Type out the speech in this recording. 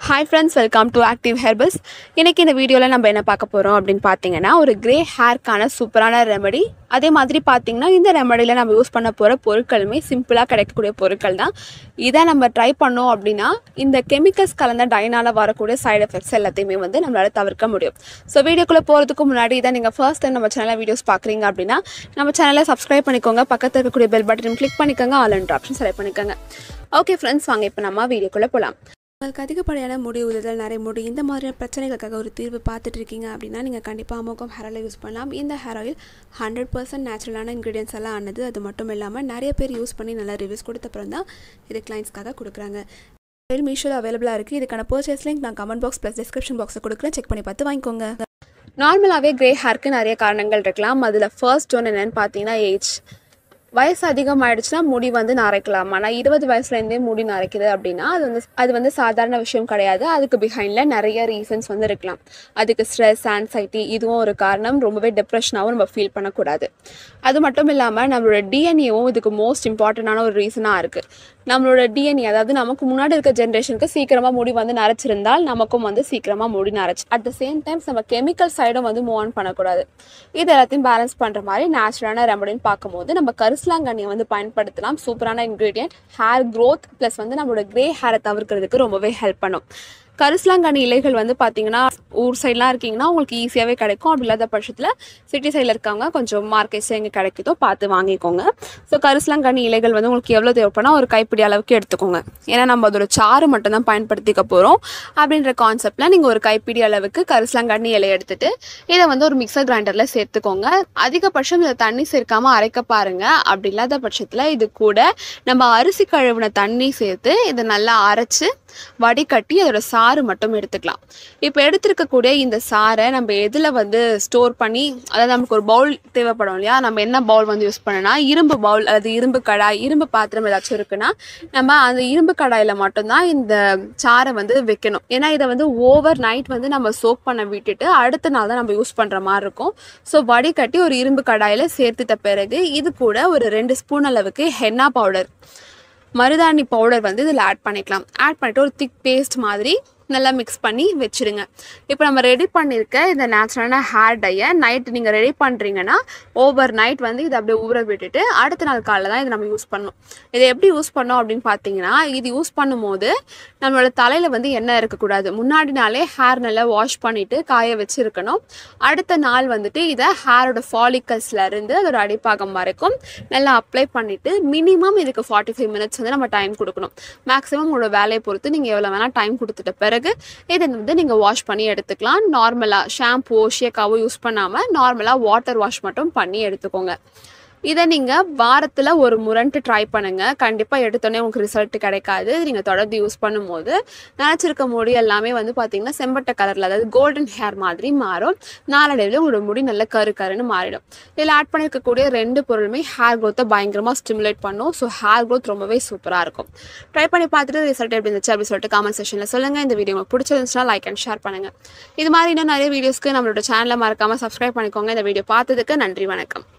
hi friends welcome to active herbals இன்றைக்கி இந்த வீடியோவில் நம்ம என்ன பார்க்க போகிறோம் அப்படின்னு பார்த்தீங்கன்னா ஒரு கிரே ஹேர்க்கான சூப்பரான ரெமடி அதே மாதிரி பார்த்தீங்கன்னா இந்த ரெமடியில் நம்ம யூஸ் பண்ண போகிற பொருட்களுமே சிம்பிளாக கிடைக்கக்கூடிய பொருட்கள் தான் இதை நம்ம ட்ரை பண்ணோம் அப்படின்னா இந்த கெமிக்கல்ஸ் கலந்த டைனால் வரக்கூடிய சைடு எஃபெக்ட்ஸ் எல்லாத்தையுமே வந்து நம்மளால் தவிர்க்க முடியும் ஸோ வீடியோக்குள்ளே போகிறதுக்கு முன்னாடி இதை நீங்கள் ஃபர்ஸ்ட் டைம் நம்ம சேனலில் வீடியோஸ் பார்க்குறீங்க அப்படின்னா நம்ம சேனலை சப்ஸ்கிரைப் பண்ணிக்கோங்க பக்கத்தில் இருக்கக்கூடிய பெல் பட்டன் கிளிக் பண்ணிக்கோங்க ஆல் அண்ட் ஆப்ஷன் செலக்ட் பண்ணிக்கோங்க ஓகே ஃப்ரெண்ட்ஸ் வாங்க இப்போ நம்ம வீடியோக்குள்ளே போகலாம் உங்களுக்கு அதிகப்படியான முடி உதறல் நிறைய முடி இந்த மாதிரியான பிரச்சனைகளுக்காக ஒரு தீர்வு பார்த்துட்டு இருக்கீங்க அப்படின்னா நீங்கள் கண்டிப்பாக அமோகம் ஹேர் ஆயில் யூஸ் பண்ணலாம் இந்த ஹேர் ஆயில் ஹண்ட்ரட் பர்சன்ட் நேச்சுரலான இன்க்ரீடியன்ஸ் எல்லாம் ஆனது அது மட்டும் இல்லாமல் நிறைய பேர் யூஸ் பண்ணி நல்லா ரிவ்யூஸ் கொடுத்தப்புறம் தான் இது கிளைண்ட்ஸ்க்காக கொடுக்குறாங்க மீஷோவில் அவைலபிளாக இருக்குது இதுக்கான பர்ச்சேஸ் லிங்க் நான் கமெண்ட் பாக்ஸ் ப்ளஸ் டிஸ்கிரிப்ஷன் பாக்ஸை கொடுக்குறேன் செக் பண்ணி பார்த்து வாங்கிக்கோங்க நார்மலாகவே கிரே ஹேர்க்கு நிறைய காரணங்கள் இருக்கலாம் அதில் ஃபர்ஸ்ட் ஒன்று என்னென்னு பார்த்தீங்கன்னா ஏஜ் வயசு அதிகமாயிடுச்சுன்னா முடி வந்து நரைக்கலாம் ஆனால் இருபது வயசுலேருந்தே முடி நரைக்குது அப்படின்னா அது வந்து அது வந்து சாதாரண விஷயம் கிடையாது அதுக்கு பிஹைண்டில் நிறைய ரீசன்ஸ் வந்து இருக்கலாம் அதுக்கு ஸ்ட்ரெஸ் ஆன்சைட்டி இதுவும் ஒரு காரணம் ரொம்பவே டிப்ரெஷனாகவும் நம்ம ஃபீல் பண்ணக்கூடாது அது மட்டும் இல்லாமல் நம்மளோட டிஎன்ஏவும் இதுக்கு மோஸ்ட் இம்பார்ட்டண்ட்டான ஒரு ரீசனாக இருக்குது நம்மளோட டிஎன்ஏ அதாவது நமக்கு முன்னாடி இருக்க ஜென்ரேஷனுக்கு சீக்கிரமாக முடி வந்து நரைச்சிருந்தால் நமக்கும் வந்து சீக்கிரமாக முடி நரைச்சு அட் த சேம் டைம்ஸ் நம்ம கெமிக்கல் சைடும் வந்து மூவ் ஆன் பண்ணக்கூடாது இது எல்லாத்தையும் பேலன்ஸ் பண்ணுற மாதிரி நேச்சுரலான ரெமடின்னு பார்க்கும்போது நம்ம கரிசலாங்கண்ணியை வந்து பயன்படுத்தலாம் சூப்பரான இன்க்ரீடியன்ட் ஹேர் க்ரோத் ப்ளஸ் வந்து நம்மளோட கிரே ஹேரை தவிர்க்கிறதுக்கு ரொம்பவே ஹெல்ப் பண்ணும் கரிசலாங்கண்ணி இலைகள் வந்து பார்த்தீங்கன்னா ஊர் சைட்லாம் இருக்கீங்கன்னா உங்களுக்கு ஈஸியாகவே கிடைக்கும் அப்படி இல்லாத பட்சத்தில் சிட்டி சைடில் இருக்கவங்க கொஞ்சம் மார்க்கெட்ஸ் எங்கே கிடைக்குதோ பார்த்து வாங்கிக்கோங்க ஸோ கரிசலாங்கண்ணி இலைகள் வந்து உங்களுக்கு எவ்வளோ தேவைப்படா ஒரு கைப்பிடி அளவுக்கு எடுத்துக்கோங்க ஏன்னா நம்ம அதோட சாறு மட்டும் தான் பயன்படுத்திக்க போகிறோம் அப்படின்ற கான்செப்டில் நீங்கள் ஒரு கைப்பிடி அளவுக்கு கரிசலாங்கண்ணி இலை எடுத்துட்டு இதை வந்து ஒரு மிக்சர் கிரைண்டரில் சேர்த்துக்கோங்க அதிகபட்சம் இதை தண்ணி சேர்க்காம அரைக்க பாருங்க அப்படி இல்லாத பட்சத்தில் இது கூட நம்ம அரிசி கழுவின தண்ணி சேர்த்து இதை நல்லா அரைச்சு வடிகட்டி அதோட சாறு மட்டும் எடுத்துக்கலாம் இப்போ எடுத்திருக்கக்கூடிய இந்த சாறை நம்ம எதில் வந்து ஸ்டோர் பண்ணி அதாவது நமக்கு ஒரு பவுல் தேவைப்படும் இல்லையா நம்ம என்ன பவுல் வந்து யூஸ் பண்ணனா இரும்பு பவுல் அல்லது இரும்பு கடாய் இரும்பு பாத்திரம் ஏதாச்சும் இருக்குன்னா நம்ம அந்த இரும்பு கடாயில் மட்டும்தான் இந்த சாறை வந்து வைக்கணும் ஏன்னா இதை வந்து ஓவர் நைட் வந்து நம்ம சோக் பண்ண விட்டுட்டு அடுத்த நாள் தான் நம்ம யூஸ் பண்ணுற மாதிரி இருக்கும் ஸோ வடிகட்டி ஒரு இரும்பு கடாயில் சேர்த்துட்ட பிறகு இது கூட ஒரு ரெண்டு ஸ்பூன் அளவுக்கு ஹென்னா பவுடர் மருதாணி பவுடர் வந்து இதில் ஆட் பண்ணிக்கலாம் ஆட் பண்ணிவிட்டு ஒரு திக் பேஸ்ட் மாதிரி நல்லா மிக்ஸ் பண்ணி வச்சுருங்க இப்போ நம்ம ரெடி பண்ணியிருக்க இந்த நேச்சுரலான ஹேர் டையை நைட்டு நீங்கள் ரெடி பண்ணுறீங்கன்னா ஓவர் நைட் வந்து இதை அப்படியே ஊற விட்டுட்டு அடுத்த நாள் காலையில் தான் இதை நம்ம யூஸ் பண்ணணும் இதை எப்படி யூஸ் பண்ணோம் அப்படின்னு பார்த்தீங்கன்னா இது யூஸ் பண்ணும்போது நம்மளோட தலையில் வந்து எண்ணெய் இருக்கக்கூடாது முன்னாடி நாளே ஹேர் நல்லா வாஷ் பண்ணிவிட்டு காய வச்சுருக்கணும் அடுத்த நாள் வந்துட்டு இதை ஹேரோட ஃபாலிக்கல்ஸ்லேருந்து அதோட அடிப்பாகம் வரைக்கும் நல்லா அப்ளை பண்ணிவிட்டு மினிமம் இதுக்கு ஃபார்ட்டி ஃபைவ் மினிட்ஸ் வந்து நம்ம டைம் கொடுக்கணும் மேக்ஸிமம் உங்களோட வேலையை பொறுத்து நீங்கள் எவ்வளோ வேணால் டைம் கொடுத்துட்ட பிறகு இதை வந்து நீங்கள் வாஷ் பண்ணி எடுத்துக்கலாம் நார்மலாக ஷாம்பு ஷேக்காவோ யூஸ் பண்ணாமல் நார்மலாக வாட்டர் வாஷ் மட்டும் பண்ணி எடுத்துக்கோங்க இதை நீங்கள் வாரத்தில் ஒரு முரண்ட்டு ட்ரை பண்ணுங்கள் கண்டிப்பாக எடுத்தோடனே உங்களுக்கு ரிசல்ட் கிடைக்காது நீங்கள் தொடர்ந்து யூஸ் பண்ணும்போது நினச்சிருக்க முடி எல்லாமே வந்து பார்த்திங்கன்னா செம்பட்ட கலரில் அதாவது கோல்டன் ஹேர் மாதிரி மாறும் நாளடைவில் உங்களோட முடி நல்ல கரு கருன்னு மாறிடும் இதில் ஆட் பண்ணியிருக்கக்கூடிய ரெண்டு பொருளுமே ஹேர் க்ரோத்தை பயங்கரமாக ஸ்டிமுலேட் பண்ணும் ஸோ ஹேர் க்ரோத் ரொம்பவே சூப்பராக இருக்கும் ட்ரை பண்ணி பார்த்துட்டு ரிசல்ட் எப்படி இருந்துச்சு அப்படின்னு சொல்லிட்டு காமெண்ட் செஷனில் சொல்லுங்கள் இந்த வீடியோ உங்களுக்கு பிடிச்சிருந்துச்சுன்னா லைக் அண்ட் ஷேர் பண்ணுங்கள் இது மாதிரி இன்னும் நிறைய வீடியோஸ்க்கு நம்மளோட சேனலை மறக்காமல் சப்ஸ்கிரைப் பண்ணிக்கோங்க இந்த வீடியோ பார்த்ததுக்கு நன்றி வணக்கம்